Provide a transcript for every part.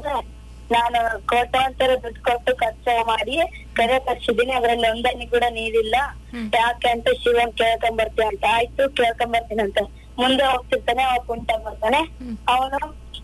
ನಾನು ಕೋಟ್ಯಾಂತರ ದುಡ್ಡು ಕೊಟ್ಟು ಖರ್ಚು ಮಾಡಿ ಕರೆ ತರ್ಸಿದೀನಿ ಅದ್ರಲ್ಲಿ ನೋಂದಣಿ ಕೂಡ ನೀಡಿಲ್ಲ ಯಾಕೆ ಅಂತ ಶಿವನ್ ಕೇಳ್ಕೊಂಬರ್ತೀನಿ ಅಂತ ಆಯ್ತು ಕೇಳ್ಕೊಂಬರ್ತೀನಿ ಅಂತ ಮುಂದೆ ಹೋಗ್ತಿರ್ತಾನೆ ಅವ ಕುಂಟ ಬರ್ತಾನೆ ಅವನು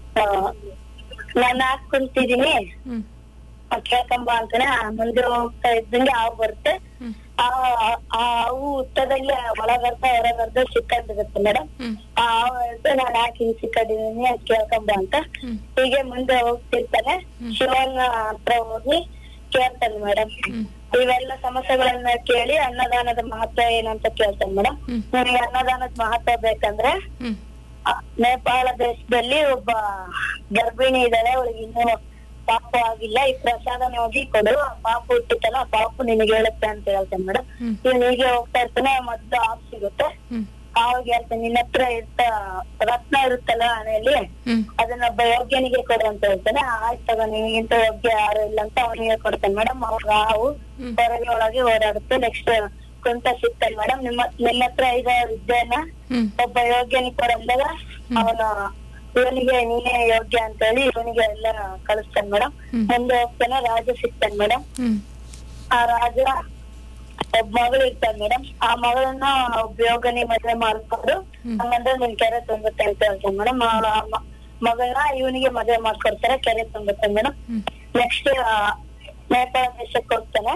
ನಾನು ಹಾಕೊಂತಿದೀನಿ ಹ್ಮ್ ಕೇಳ್ಕೊಂಬ ಅಂತಾನೆ ಆ ಮುಂದೆ ಹೋಗ್ತಾ ಇದ್ದಂಗೆ ಹಾವು ಬರುತ್ತೆ ಆ ಆ- ಆ ಹಾವು ಹುತ್ತದಲ್ಲಿ ಒಳಗರ್ಧ ಹೊರಗರ್ಧ ಸಿಕ್ಕೊಂಡಿರುತ್ತೆ ಮೇಡಮ್ ಹ್ಮ್ ಆ ಹಾವು ಹೇಳ್ತೆ ನಾನು ಯಾಕೆ ಹಿಂಗ್ ಸಿಕ್ಕೊಂಡಿದೀನಿ ಅಂತ ಕೇಳ್ಕೊಂಬ ಅಂತ ಹ್ಮ್ ಹೀಗೆ ಮುಂದೆ ಹೋಗ್ತಿರ್ತಾನೆ ಶಿವನ ಹತ್ರ ಹೋಗಿ ಕೇಳ್ತಾನೆ ಮೇಡಮ್ ಹ್ಮ್ ಇವೆಲ್ಲ ಸಮಸ್ಯೆಗಳನ್ನ ಕೇಳಿ ಅನ್ನದಾನದ ಮಹತ್ವ ಏನಂತ ಕೇಳ್ತಾನೆ ಮೇಡಮ್ ಹ್ಮ್. ನನಗೆ ಅನ್ನದಾನದ ಮಹತ್ವ ಬೇಕಂದ್ರೆ ಹ್ಮ್ ಆ, ನೇಪಾಳ ದೇಶದಲ್ಲಿ ಒಬ್ಬ ಗರ್ಭಿಣಿ ಇದ್ದಾಳೆ ಅವಳಿಗೆ ಇನ್ನೂ ಪಾಪ ಆಗಿಲ್ಲ ಈ ಪ್ರಸಾದನ ಹೋಗಿ ಕೊಡು ಆ ಪಾಪ ಹುಟ್ಟಿತಲ್ಲ ಆ ಪಾಪು ನಿನಗೆ ಹೇಳುತ್ತೆ ಅಂತ ಹೇಳ್ತಾನೆ ಮೇಡಮ್ ಹ್ಮ್. ಇವ್ನು ಹೀಗೆ ಹೋಗ್ತಾ ಇರ್ತಾನೆ ಮದ್ದು ಆಫ್ ಸಿಗುತ್ತೆ ಹ್ಮ್ ಅವಾಗ ಹೇಳ್ತಾನೆ ನಿನ್ನ ಹತ್ರ ಇರ್ತ ರತ್ನ ಇರುತ್ತಲ್ಲ ಮನೆಯಲ್ಲಿ ಹ್ಮ್ ಅದನ್ನೊಬ್ಬ ಯೋಗ್ಯನಿಗೆ ಕೊಡು ಅಂತ ಹೇಳ್ತಾನೆ ಆಯ್ತು ತಗೋ ನಿನಗಿಂತ ಯೋಗ್ಯ ಯಾರು ಇಲ್ಲ ಅಂತ ಅವನಿಗೆ ಕೊಡ್ತಾನೆ ಮೇಡಮ್ ಅವಾಗ ಹಾವು ಹ್ಮ್. ಹೊರಗೆ ಒಳಗೆ ಓಡಾಡುತ್ತೆ ನೆಕ್ಸ್ಟ್ ಕುಂತ ಸಿಗ್ತಾನೆ ಮೇಡಮ್ ನಿಮ್ಮ ನಿನ್ನ ಹತ್ರ ಇರೋ ವಿದ್ಯೆನ ಹ್ಮ್ ಒಬ್ಬ ಯೋಗ್ಯನಿಗೆ ಕೊಡಂದಾಗ ಅವನ ಇವನಿಗೆ ನೀನೇ ಯೋಗ್ಯ ಅಂತ ಹೇಳಿ ಇವನಿಗೆ ಎಲ್ಲ ಕಳಿಸ್ತಾನೆ ಮೇಡಮ್ ಹ್ಮ್. ಮುಂದೆ ಹೋಗ್ತಾನೆ ರಾಜ ಸಿಗ್ತಾನೆ ಮೇಡಮ್ ಹ್ಮ್ ಆ ರಾಜ ಒಬ್ಬ ಮಗಳು ಇರ್ತಾನೆ ಮೇಡಮ್ ಆ ಮಗಳನ್ನ ಒಬ್ಬ ಯೋಗನಿ ಮದ್ವೆ ಮಾಡ್ಕೊಂಡು ಹ್ಮ್. ಹಂಗಂದ್ರೆ ನಿನ್ ಕೆರೆ ತುಂಬುತ್ತೆ ಅಂತ ಹೇಳ್ತಾನೆ ಮೇಡಮ್ ಮಗಳನ್ನ ಇವನಿಗೆ ಮದ್ವೆ ಮಾಡ್ಕೊಡ್ತಾರೆ ಕೆರೆ ತುಂಬುತ್ತೆ ಮೇಡಮ್ ಹ್ಮ್ ನೆಕ್ಸ್ಟ್ ನೇಪಾಳ ದೇಶಕ್ಕೆ ಹೋಗ್ತಾನೆ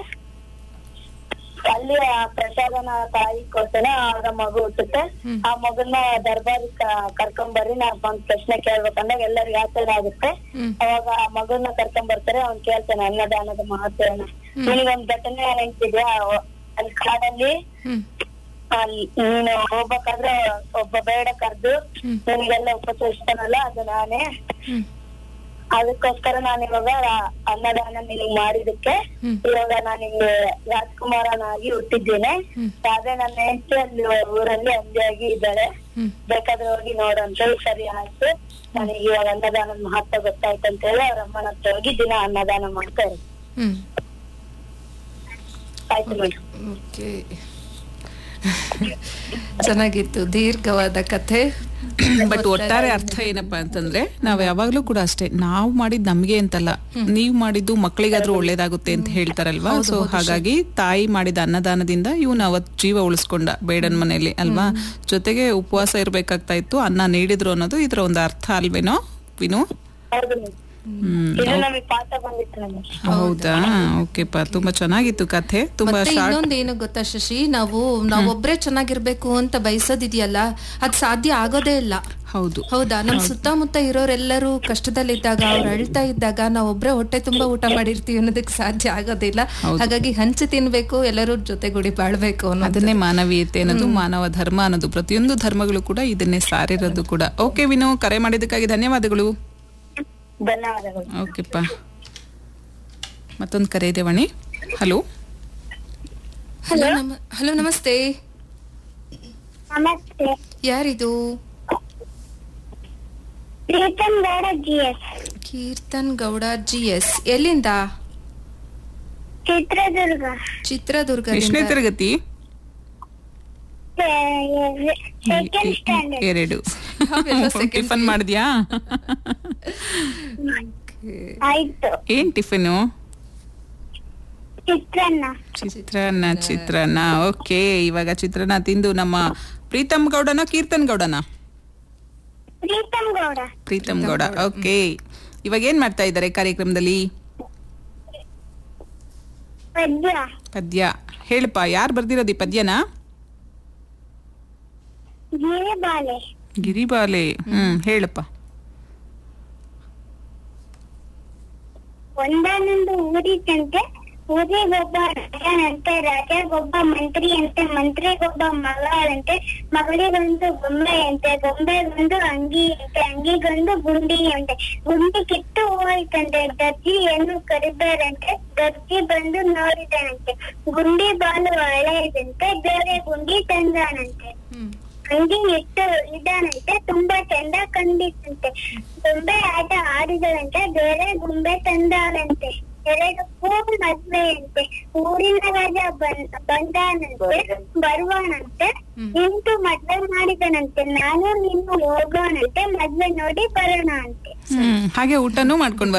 ಅಲ್ಲಿ ಆ ಪ್ರಸಾದನ ತಾಯಿ ಕೊಡ್ತಾನೆ ಆಗ ಮಗು ಹುಟ್ಟುತ್ತೆ ಹ್ಮ್. ಆ ಮಗನ್ನ ದರ್ಬಾರಿ ಕರ್ಕೊಂಡ್ ಬರ್ರಿ ನಾನ್ ಒಂದ್ ಪ್ರಶ್ನೆ ಕೇಳ್ಬೇಕಂದಾಗ ಎಲ್ಲರಿಗೂ ಆಚರಣೆ ಆಗುತ್ತೆ ಹ್ಮ್ ಅವಾಗ ಆ ಮಗನ್ನ ಕರ್ಕೊಂಡ್ ಬರ್ತಾರೆ ಅವ್ನ್ ಕೇಳ್ತಾನೆ ಅನ್ನದಾನದ ಮಹತ್ವನ ಹ್ಮ್. ನಿನಗೊಂದ್ ಘಟನೆ ನೆನ್ಪಿದ್ಯಾ ಅವ್- ಅಲ್ಲಿ ಕಾಡಲ್ಲಿ ಹ್ಮ್ ಅಲ್ಲಿ ನೀನು ಹೋಗ್ಬೇಕಾದ್ರೆ ಒಬ್ಬ ಬೇಡ ಕರ್ದು ಹ್ಮ್. ನಿನಗೆಲ್ಲ ಉಪಚರಿಸ್ತಾನಲ್ಲ ಅದು ನಾನೇ ಹ್ಮ್ ಅದಕ್ಕೋಸ್ಕರ ನಾನು ಇವಾಗ ರಾ- ಅನ್ನದಾನ ನಿನಗ್ ಮಾಡಿದಕ್ಕೆ ಹ್ಮ್. ಇವಾಗ ನಾನು ನಿಂಗೆ ರಾಜ್ಕುಮಾರನಾಗಿ ಹುಟ್ಟಿದ್ದೇನೆ ಹ್ಮ್. ಅದೇ ನನ್ನ ಹೆಂಡತಿ ಅಲ್ಲಿ ಊರಲ್ಲಿ ಅಂದಿಯಾಗಿ ಇದ್ದಾಳೆ ಹ್ಮ್ ಬೇಕಾದ್ರೆ ಹೋಗಿ ನೋಡು ಅಂತ ಹೇಳಿ ಸರಿ ಆಯ್ತು ನನಗೆ ಇವಾಗ ಅನ್ನದಾನದ ಮಹತ್ವ ಗೊತ್ತಾಯ್ತು ಅಂತ ಹೇಳಿ ಅವ್ರ ಅಮ್ಮನ ಹತ್ರ ಹೋಗಿ ದಿನ ಅನ್ನದಾನ ಮಾಡ್ತಾರೆ ಹ್ಮ್ ಆಯ್ತು ಮೇಡಮ್ ಓಕೆ ಚೆನ್ನಾಗಿತ್ತು ದೀರ್ಘವಾದ ಕಥೆ ಬಟ್ ಒಟ್ಟಾರೆ ಅರ್ಥ ಏನಪ್ಪಾ ಅಂತಂದ್ರೆ ನಾವ್ ಯಾವಾಗ್ಲೂ ಕೂಡ ಅಷ್ಟೇ ನಾವು ಮಾಡಿದ್ ನಮ್ಗೆ ಅಂತಲ್ಲ ನೀವ್ ಮಾಡಿದ್ದು ಮಕ್ಕಳಿಗಾದ್ರೂ ಒಳ್ಳೇದಾಗುತ್ತೆ ಅಂತ ಹೇಳ್ತಾರಲ್ವಾ ಸೊ ಹಾಗಾಗಿ ತಾಯಿ ಮಾಡಿದ ಅನ್ನದಾನದಿಂದ ಇವ್ನ ಅವತ್ ಜೀವ ಉಳಿಸ್ಕೊಂಡ ಬೇಡನ್ ಮನೆಯಲ್ಲಿ ಅಲ್ವಾ ಜೊತೆಗೆ ಉಪವಾಸ ಇರ್ಬೇಕಾಗ್ತಾ ಇತ್ತು ಅನ್ನ ನೀಡಿದ್ರು ಅನ್ನೋದು ಇದ್ರ ಒಂದು ಅರ್ಥ ಅಲ್ವೇನೋ ವಿನು ಹೌದು ಮೇಡಮ್ ಹ್ಮ್ ಇದು ನಮಗೆ ಪಾಠ ಬಂದಿತ್ತು ನಮಗೆ ಹೌದಾ ಓಕೆಪ್ಪ ತುಂಬಾ ಚೆನ್ನಾಗಿತ್ತು ಕಥೆ ತುಂಬಾ ಮತ್ತೆ ಶಾರ್ಟ್ ಇನ್ನೊಂದು ಏನು ಗೊತ್ತಾ ಶಶಿ ನಾವು ನಾವೊಬ್ರೇ ಚೆನ್ನಾಗಿರ್ಬೇಕು ಅಂತ ಬಯಸೋದಿದೆಯಲ್ಲ ಅದ್ ಸಾಧ್ಯ ಆಗೋದೇ ಇಲ್ಲ ಹೌದು ಹೌದಾ ನಮ್ ಸುತ್ತಮುತ್ತ ಇರೋರೆಲ್ಲರೂ ಕಷ್ಟದಲ್ಲಿದ್ದಾಗ ಅವ್ರು ಅಳ್ತಾ ಇದ್ದಾಗ ನಾವ್ ಒಬ್ರೇ ಹೊಟ್ಟೆ ತುಂಬಾ ಊಟ ಮಾಡಿರ್ತೀವಿ ಅನ್ನೋದಕ್ಕೆ ಸಾಧ್ಯ ಆಗೋದಿಲ್ಲ ಹಾಗಾಗಿ ಹಂಚಿ ತಿನ್ಬೇಕು ಎಲ್ಲರೂ ಜೊತೆಗೂಡಿ ಬಾಳ್ಬೇಕು ಅನ್ನೋದು ಅದನ್ನೇ ಮಾನವೀಯತೆ ಅನ್ನೋದು ಮಾನವ ಧರ್ಮ ಅನ್ನೋದು ಪ್ರತಿಯೊಂದು ಧರ್ಮಗಳು ಕೂಡ ಇದನ್ನೇ ಸಾರಿರೋದು ಕೂಡ ಓಕೆ ವಿನು ಕರೆ ಮಾಡಿದ್ದಕ್ಕಾಗಿ ಧನ್ಯವಾದಗಳು ಧನ್ಯವಾದಗಳು ಓಕೆಪ್ಪ ಮತ್ತೊಂದು ಕರೆ ಇದೆ ವಾಣಿ ಹಲೋ ಹಲೋ ನಮ ಹಲೋ ನಮಸ್ತೆ ನಮಸ್ತೆ ಯಾರಿದು Preetam Gowda G S Keerthan Gowda G S ಎಲ್ಲಿಂದ ಚಿತ್ರದುರ್ಗ ಎಷ್ಟನೇ ಚಿತ್ರದುರ್ಗದಿಂದ ತರಗತಿ ಸೆಕೆಂಡ್ ಸ್ಟ್ಯಾಂಡರ್ಡ್ ಎರಡು ನಾವೆಲ್ಲ second ಟಿಫನ್ ಮಾಡಿದ್ಯಾ ಆಯ್ತು ಏನ್ ಟಿಫಿನು ಚಿತ್ರಾನ್ನ ಚಿತ್ರಾನ್ನ ಚಿತ್ರಾನ್ನ ಓಕೆ ಇವಾಗ ಚಿತ್ರಾನ್ನ ತಿಂದು ನಮ್ಮ ಪ್ರೀತಮ್ ಗೌಡನ ಕೀರ್ತನ್ ಗೌಡನ ಪ್ರೀತಮ್ ಗೌಡ ಪ್ರೀತಮ್ ಗೌಡ ಓಕೆ ಇವಾಗ ಏನ್ ಮಾಡ್ತಾ ಇದ್ದಾರೆ ಕಾರ್ಯಕ್ರಮದಲ್ಲಿ ಪದ್ಯ ಪದ್ಯ ಹೇಳಪ್ಪ ಯಾರು ಬರ್ದಿರೋದು ಈ ಪದ್ಯನ ಗಿರಿಬಾಲೆ ಗಿರಿಬಾಲೆ ಹ್ಮ್ ಹೇಳಪ್ಪ ಒಂದಾನೊಂದು ಊರಿತಂತೆ ಊರಿಗೊಬ್ಬ ರಾಜನಂತೆ ರಾಜಗೊಬ್ಬ ಮಂತ್ರಿ ಅಂತೆ ಮಂತ್ರಿಗೊಬ್ಬ ಮಗಳಂತೆ ಮಗಳಿಗೊಂದು ಗೊಂಬೆಯಂತೆ ಗೊಂಬೆಗೊಂದು ಅಂಗಿ ಅಂತೆ ಅಂಗಿಗೊಂದು ಗುಂಡಿ ಅಂತೆ ಗುಂಡಿ ಕಿತ್ತು ಹೋಯ್ತಂತೆ ದರ್ಜಿಯನ್ನು ಕರೆದರಂತೆ ದರ್ಜಿ ಬಂದು ನೋಡಿದನಂತೆ ಗುಂಡಿ ಬಾಲು ಹಳೆಯದಂತೆ ಬೇರೆ ಗುಂಡಿ ತಂದಾನಂತೆ ಹ್ಮ್ ಅಂಗಿ ಇಟ್ಟು ಇದ್ದಾನಂತೆ ತುಂಬಾ ಚಂದ ಕಂಡಿತ್ತಂತೆ ಗೊಂಬೆ ಆಟ ಆಡಿದಳಂತೆ ಬೇರೆ ಗೊಂಬೆ ತಂದಾಳಂತೆ ಎರಡಕ್ಕೂ ಮದ್ವೆಯಂತೆ ಊರಿನ ರಾಜ ಬಂದ ಬಂದಾನಂತೆ ಬರುವಾನಂತೆ ನಿಂತು ಮದ್ವೆ ಮಾಡಿದನಂತೆ ನಾನು ನೀನು ಹೋಗೋಣಂತೆ ಮದ್ವೆ ನೋಡಿ ಬರೋಣ ಅಂತೆ ಹ್ಮ್ ಹಾಗೆ ಊಟನೂ ಮಾಡ್ಕೊಂಡ್